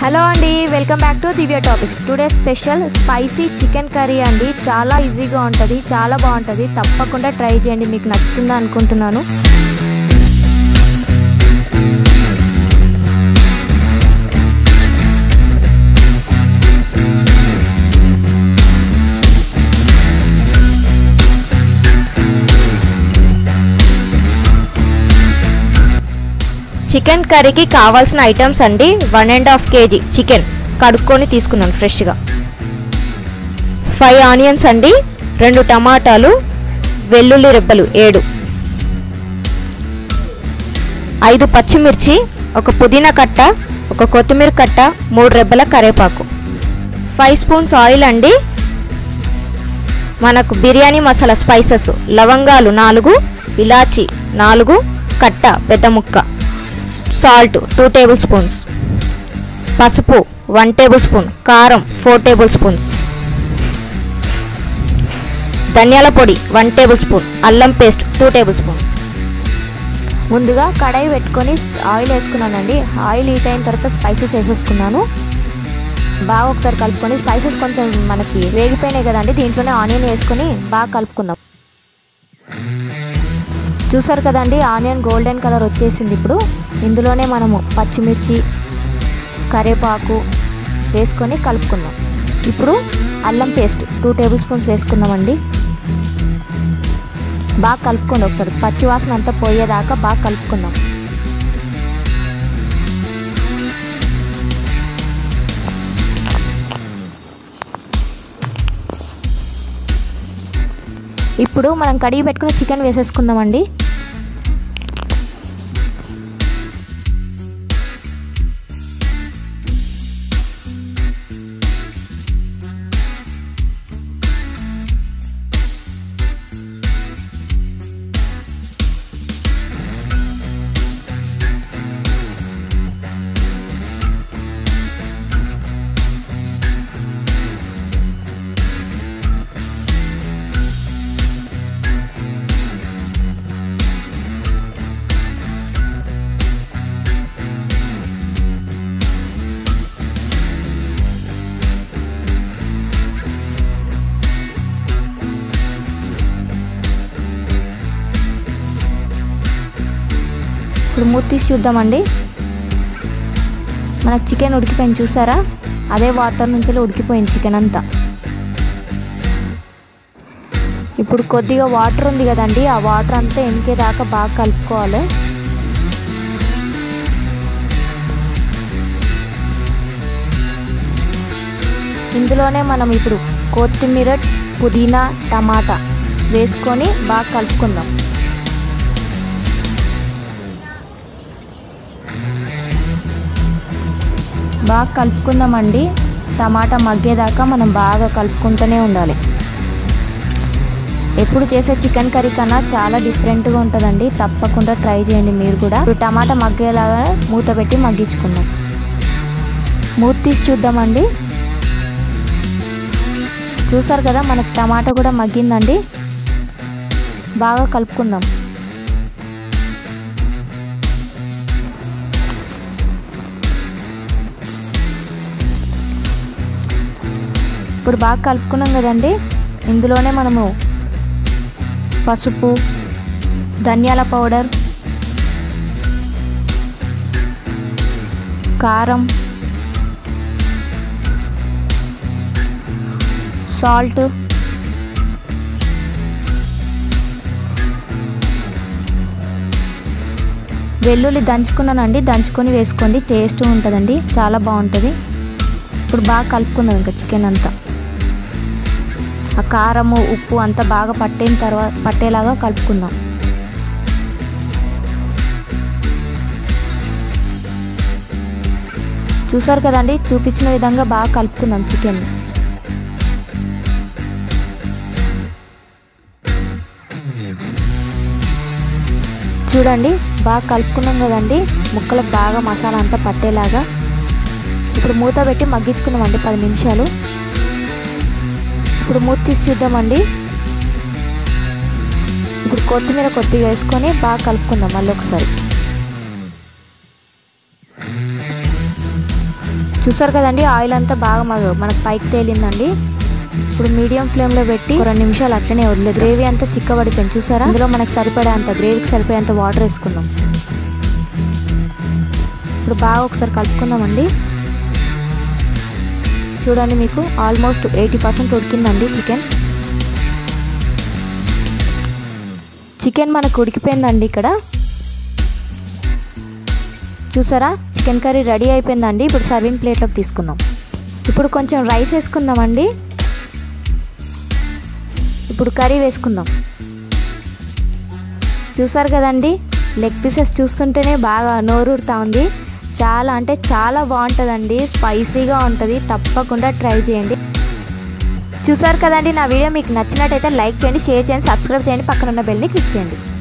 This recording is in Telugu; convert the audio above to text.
హలో అండి welcome back to Divya topics today special spicy chicken curry అండి చాలా ఈజీగా ఉంటుంది చాలా బాగుంటుంది తప్పకుండా ట్రై చేయండి మీకు నచ్చుతుందా అనుకుంటున్నాను చికెన్ కర్రీకి కావాల్సిన ఐటమ్స్ అండి one and half KG chicken కడుక్కొని తీసుకున్నాను ఫ్రెష్గా ఫైవ్ ఆనియన్స్ అండి రెండు టమాటాలు వెల్లుల్లి రెబ్బలు ఏడు ఐదు పచ్చిమిర్చి ఒక పుదీనా కట్ట ఒక కొత్తిమీర కట్ట మూడు రెబ్బల కరివేపాకు ఫైవ్ స్పూన్స్ ఆయిల్ అండి మనకు బిర్యానీ మసాలా స్పైసెస్ లవంగాలు నాలుగు ఇలాచి నాలుగు కట్ట పెద్ద ముక్క సాల్ట్ టూ టేబుల్ స్పూన్స్ పసుపు వన్ టేబుల్ స్పూన్ కారం ఫోర్ టేబుల్ స్పూన్స్ ధనియాల పొడి వన్ టేబుల్ స్పూన్ అల్లం పేస్ట్ టూ టేబుల్ స్పూన్ ముందుగా కడాయి పెట్టుకొని ఆయిల్ వేసుకున్నానండి ఆయిల్ హీట్ అయిన తర్వాత స్పైసెస్ వేసేసుకున్నాను బాగా ఒకసారి కలుపుకొని స్పైసెస్ కొంచెం మనకి వేగిపోయినాయి కదండి దీంట్లోనే ఆనియన్ వేసుకొని బాగా కలుపుకుందాం చూసారు కదండి ఆనియన్ గోల్డెన్ కలర్ వచ్చేసింది ఇప్పుడు ఇందులోనే మనము పచ్చిమిర్చి కరివేపాకు వేసుకొని కలుపుకుందాం ఇప్పుడు అల్లం పేస్ట్ టూ టేబుల్ స్పూన్స్ వేసుకుందామండి బాగా కలుపుకోండి ఒకసారి పచ్చి వాసన అంతా పోయేదాకా బాగా కలుపుకుందాం ఇప్పుడు మనం కడిగి పెట్టుకుని చికెన్ వేసేసుకుందామండి ఇప్పుడు మూత తీసి చూద్దామండి మనకు చికెన్ ఉడికిపోయింది చూసారా అదే వాటర్ నుంచి ఉడికిపోయింది చికెన్ అంతా ఇప్పుడు కొద్దిగా వాటర్ ఉంది కదండి ఆ వాటర్ అంతా ఎనికేదాకా బాగా కలుపుకోవాలి ఇందులోనే మనం ఇప్పుడు కొత్తిమీర పుదీనా టమాటా వేసుకొని బాగా కలుపుకుందాం బాగా కలుపుకుందామండి టమాటా మగ్గేదాకా మనం బాగా కలుపుకుంటూనే ఉండాలి ఎప్పుడు చేసే చికెన్ కర్రీ కన్నా చాలా డిఫరెంట్గా ఉంటుందండి తప్పకుండా ట్రై చేయండి మీరు కూడా ఇప్పుడు టమాటా మగ్గేలాగా మూత పెట్టి మగ్గించుకుందాం మూత తీసి చూద్దామండి చూసారు కదా మనకు టమాటా కూడా మగ్గిందండి బాగా కలుపుకుందాం ఇప్పుడు బాగా కలుపుకున్నాం కదండి ఇందులోనే మనము పసుపు ధనియాల పౌడర్ కారం సాల్ట్ వెల్లుల్లి దంచుకున్నానండి దంచుకొని వేసుకోండి టేస్ట్ ఉంటుందండి చాలా బాగుంటుంది ఇప్పుడు బాగా కలుపుకుందాం ఇంకా చికెన్ అంతా ఆ కారము ఉప్పు అంతా బాగా పట్టిన తర్వాత పట్టేలాగా కలుపుకుందాం చూసారు కదండి చూపించిన విధంగా బాగా కలుపుకుందాం చికెన్ చూడండి బాగా కలుపుకున్నాం కదండి ముక్కలకు బాగా మసాలా అంతా పట్టేలాగా ఇప్పుడు మూత పెట్టి మగ్గించుకున్నామండి పది నిమిషాలు ఇప్పుడు మూత తీసి చూద్దామండి ఇప్పుడు కొత్తిమీర కొద్దిగా వేసుకొని బాగా కలుపుకుందాం మళ్ళీ ఒకసారి చూసారు కదండి ఆయిల్ అంతా బాగా మగ- మనకు పైకి తేలిందండి ఇప్పుడు మీడియం ఫ్లేమ్లో పెట్టి ఒక రెండు నిమిషాలు అట్లనే వదిలేదు గ్రేవీ అంతా చిక్కబడిపోయింది చూసారా అందులో మనకు సరిపడే అంత గ్రేవీకి సరిపడే అంత వాటర్ వేసుకుందాం ఇప్పుడు బాగా ఒకసారి కలుపుకుందామండి చూడండి మీకు ఆల్మోస్ట్ ఎయిటీ పర్సెంట్ ఉడికిందండి చికెన్ చికెన్ మనకు ఉడికిపోయిందండి ఇక్కడ చూసారా చికెన్ కర్రీ రెడీ అయిపోయిందండి ఇప్పుడు సర్వింగ్ ప్లేట్లోకి తీసుకుందాం ఇప్పుడు కొంచెం రైస్ వేసుకుందామండి ఇప్పుడు కర్రీ వేసుకుందాం చూసారు కదండి లెగ్ పీసెస్ చూస్తుంటేనే బాగా నోరూరుతా ఉంది చాలా అంటే చాలా బాగుంటుందండి స్పైసీగా ఉంటుంది తప్పకుండా ట్రై చేయండి చూసారు కదండి నా వీడియో మీకు నచ్చినట్టయితే లైక్ చేయండి షేర్ చేయండి సబ్స్క్రైబ్ చేయండి పక్కన ఉన్న బెల్ని క్లిక్ చేయండి